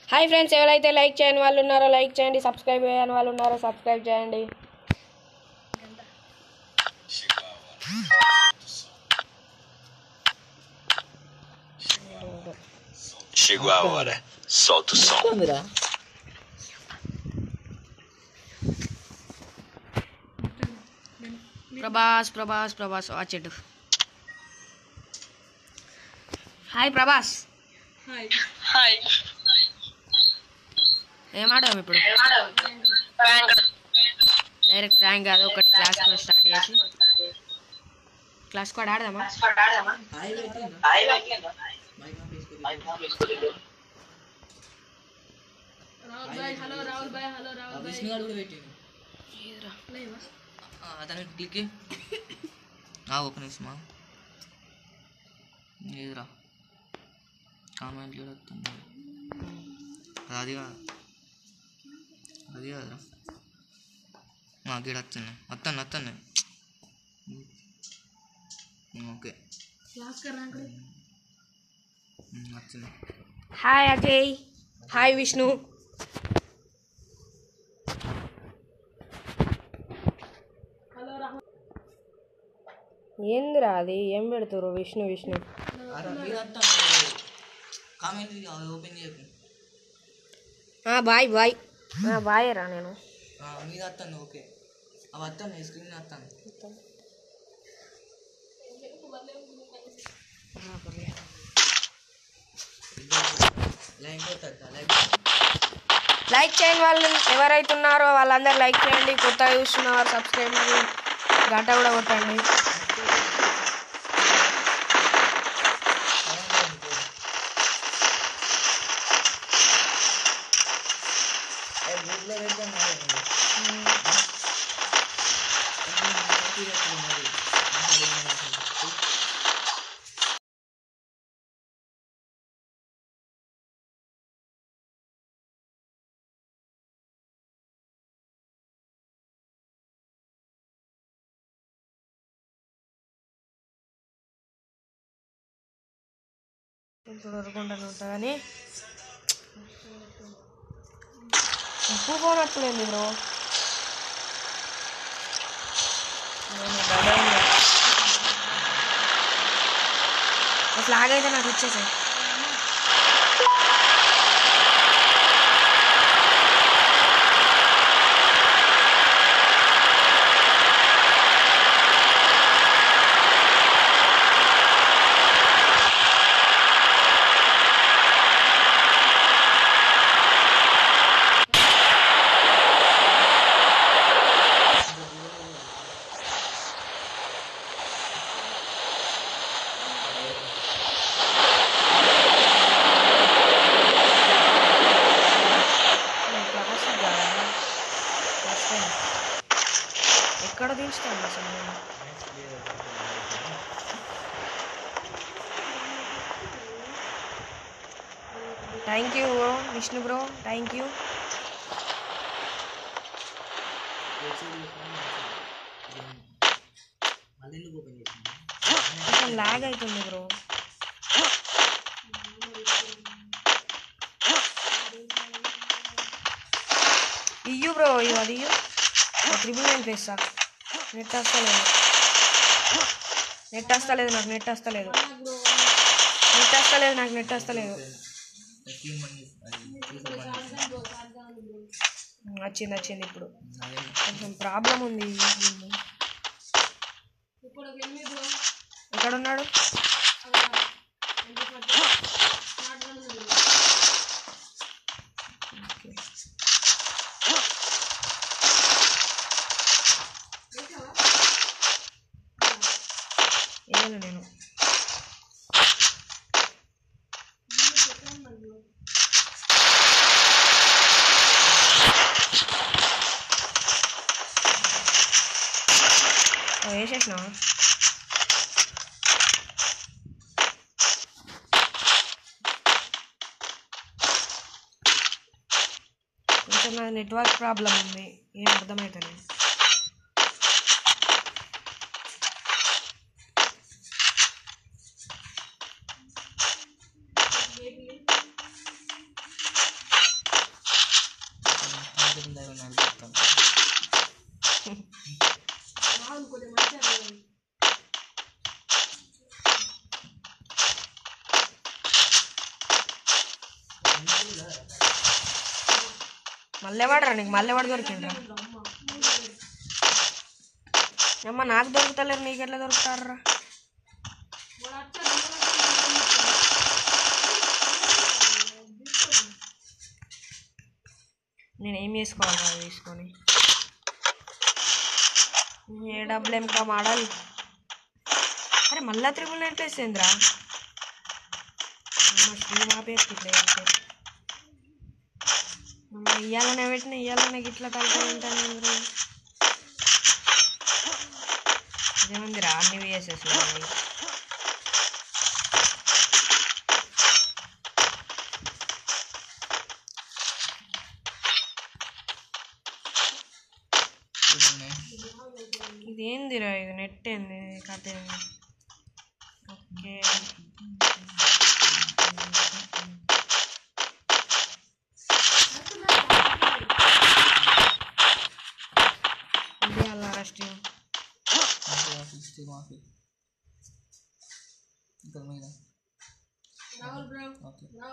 Hi friends ఎవరైతే like చేయని వాళ్ళు ఉన్నారో లైక్ చేయండి సబ్స్క్రైబ్ చేయని వాళ్ళు ఉన్నారో సబ్స్క్రైబ్ చేయండి Chegou a hora. Solta o som. ఉందిరా ప్రభాస్ ప్రభాస్ ప్రభాస్ వచ్చేటు హాయ్ ప్రభాస్ ఏం ఆడాం ఇప్పుడు డైరెక్ట్ ర్యాంక్ కాదు ఒకటి క్లాస్ కూడా స్టార్ట్ చేసి క్లాస్ కూడా ఆడదామా హాయ్ పెట్టిండ్రా మైక్ ఆన్ చేసుకోలేదు ఆ విష్ణు గారు కూడా పెట్టిండు ఆ, అతను క్లిక్ ఒక నిమిషమా లేదురా కామెంట్ కూడా వస్తుంది అది కాదు అది కాదురా మా గీడ వస్తుంది వస్తాను వస్తాను ఓకే ఉమ్, వచ్చింది హాయ్ అజయ్ హాయ్ విష్ణు ఏందిరా అది ఏం పెడుతురు విష్ణు విష్ణు అరే మీరు వస్తాను కామెంట్ ఓపెన్ చేయకు బాయ్ బాయ్ బాయ్ రా నేను ఆ, మీద వస్తాను ఓకే అవి వస్తాను స్క్రీన్ వస్తాను లైక్ కొట్టద్దా లైక్ లైక్ చేయని వాళ్ళు ఎవరైతే ఉన్నారో వాళ్ళందరూ లైక్ చేయండి కొత్తగా చూస్తున్నవారు సబ్స్క్రైబ్ మరియు గంట కూడా కొట్టండి గ్రూప్లో పెడతాను చూడకుండా ఉంటా కానీ ఉప్పు పోనట్లేదు బ్రో ఫ్లాగ్ అయితే నాకు ఇచ్చేసాయి ఎక్కడ దించుతాను అసలు నేను thank you bro Vishnu bro thank you మళ్ళీ ఎందుకు ఓపెన్ చేసింది కొంచెం లాగ్ అవుతుంది బ్రో ఇయ్యు బ్రో ఇవి అది ఇయ్యు త్రిబుల్ నైన్ వేస్తా నెట్ వస్తలేదు నెట్ వస్తలేదు నాకు నెట్ వస్తలేదు నెట్ వస్తలేదు నాకు నెట్ వస్తలేదు స్క్రీన్ బంద్ చేసి అది స్పీకర్ బంద్ చేసి వచ్చింది వచ్చింది ఇప్పుడు అదే కొంచెం ప్రాబ్లం ఉంది ఎక్కడ ఉన్నాడు ఏమన్నా నేను ఓ, వేసేసినావా కొంచెం నా నెట్వర్క్ ప్రాబ్లం ఉంది ఏం అర్థమవుతలేదు మళ్ళీ వాడరా నీకు మళ్ళీ వాడు దొరికిండ్రా అమ్మ నాకు దొరుకుతలేరు నీకు ఎట్లా దొరుకుతారా నేను ఏం చేసుకోవాలి అది తీసుకొని ఏ డబ్బులు ఏం కా మాడాలి అరే మళ్ళా త్రిబుల్ నైన్ ప్లేస్ ఏంద్రా అమ్మ శ్రీ మా పేరు ఇట్లా చెప్తే అమ్మ ఇయ్యాలనే పెట్టిన ఇయ్యాలనే ఇట్లా తలకాయ ఉంటాను ఇదేమందిరా అన్ని విఎస్ఎస్ చూడండి ఇదేందిరా ఇది నెట్ ఏంది కథ ఏంది ఓకే ఇది అలా రెస్ట్ సిక్స్టీ మాఫీ ఇక్కడ మీద ఓకే